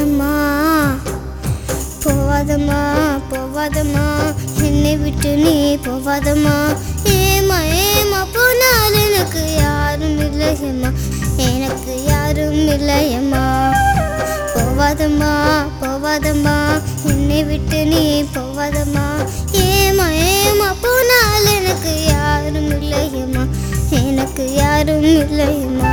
இல்லையம்மா போவாதம்மா போவாதம்மா என்னை விட்டு நீ போவாதம்மா ஏமா ஏமா போனால் எனக்கு யாரும் இல்லையம்மா எனக்கு யாரும் இல்லையம்மா போவாதம்மா போவாதம்மா என்னை விட்டு நீ போவாதம்மா ஏமா ஏமா போனால் எனக்கு யாரும் இல்லையம்மா எனக்கு யாரும் இல்லையம்மா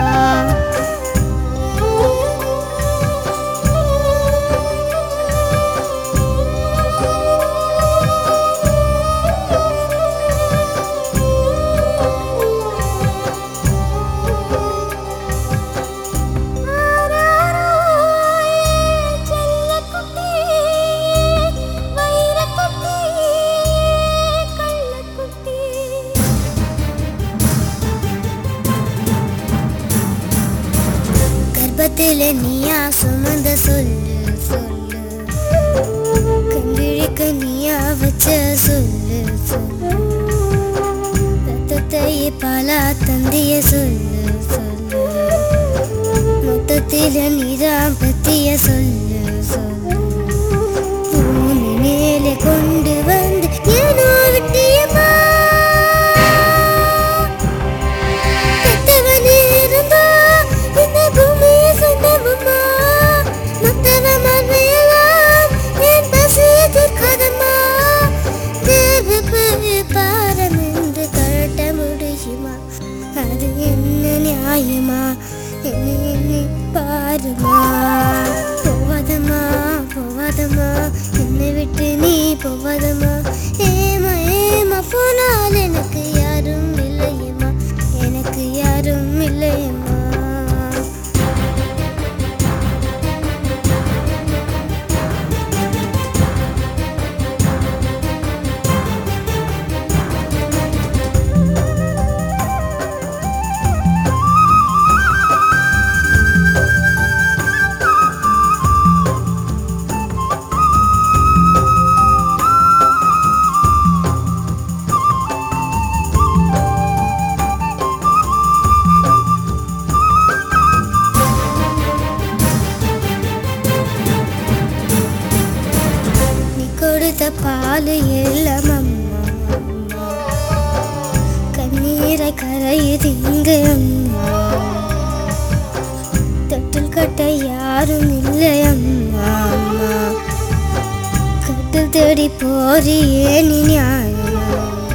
கர்ப்பத்தில் நீயா சுமந்த சொல்லு சொல்லு கண்விழிக்க நீயா வச்ச சொல்லு சொல்லு ரத்தத்தை பாலா தந்திய சொல்லு சொல்லு மொத்தத்தில் நீதான் பத்திய சொல்லு சொல்லு பூமி மேலே கொண்டு வந்து ஏனோ விட்டியம்மா பெத்தவன் இருந்தா இந்த பூமியை சொந்தமம்மா மத்தவன் மண்ணையெல்லாம் என் பசியை தீர்க்காதம்மா தேவ பாரம் என்று கழட்ட முடியுமா அது என்ன நியாயமா என்னை எண்ணி பாருமா போவாதம்மா போவாதம்மா என்னை விட்டு நீ போவாதம்மா ஏமா ஏமா போனால் எனக்கு யாரும் இல்லையம்மா எனக்கு யாரும் இல்லையம்மா நீ கொடுத்த பால் எல்லாம் அம்மா அம்மா. கண்ணீரை கரையுது இங்கு அம்மா தொட்டில் கட்ட யாரும் இல்லை அம்மா அம்மா கட்டில் தேடி போறியே நீ நியாயமா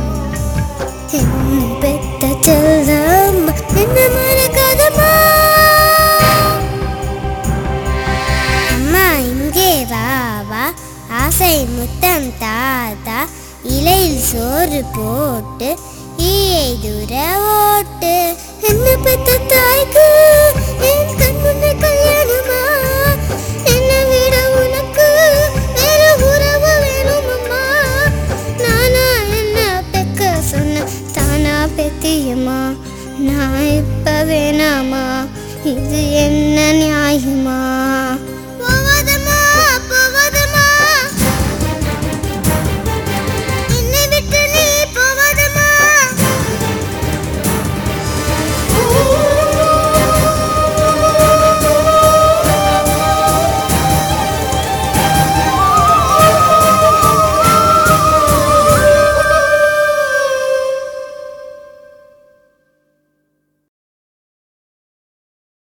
என்ன பெத்த செல்லம் என்ன மறக்காதம்மா அம்மா இங்கே வா வா ஆசை முத்தம் தாத்தா இலையில் சோறு போட்டு ஈயை தூர ஓட்டு என்ன பெத்த தாய்க்கு என் கண் முன்னே கல்யாணமா என்ன விட உனக்கு வேற உறவு வேணுமம்மா நானா என்ன பெக்க சொன்ன தானா பெத்தியம்மா நான் இப்ப வேணாமா இது என்ன நியாயமா